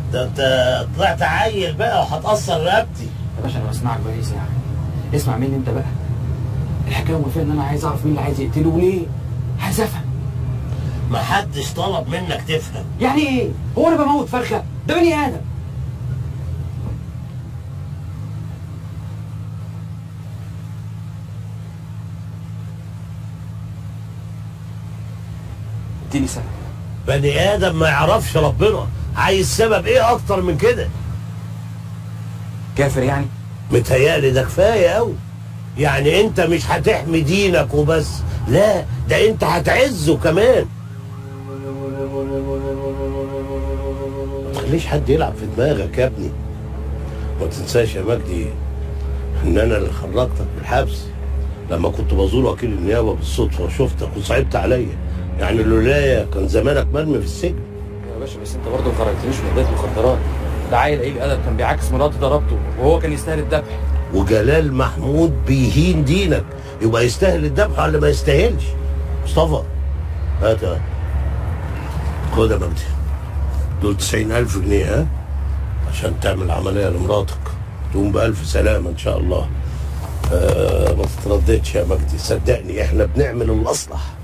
ده انت طلعت عيل بقى وهتأثر رقبتي يا باشا انا بسمعك بقى يعني اسمع مني انت بقى الحكايه وفيها ان انا عايز اعرف مين اللي عايز يقتله وليه عايز افهم محدش طلب منك تفهم يعني ايه هو انا بموت فرخه ده بني ادم اديني سبب بني ادم ما يعرفش ربنا عايز سبب ايه اكتر من كده كافر يعني متهيألي ده كفايه قوي يعني انت مش هتحمي دينك وبس لا ده انت هتعزه كمان ما تخليش حد يلعب في دماغك يا ابني ما تنساش يا مجدي ان انا اللي خرجتك من الحبس لما كنت بزور وكيل النيابه بالصدفه وشفتك وصعبت عليا يعني لولايا كان زمانك مرمي في السجن يا باشا بس انت برضه ما خرجتنيش من قضيه مخدرات ده عيل قليل ادب كان بيعاكس مراتي ضربته وهو كان يستاهل الذبح وجلال محمود بيهين دينك يبقى يستاهل الذبح ولا ما يستاهلش مصطفى هات هات. خد يا مجدي دول 90000 جنيه ها عشان تعمل عملية لمراتك تقوم بألف سلامة إن شاء الله آه ما تترددش يا مجدي صدقني إحنا بنعمل الأصلح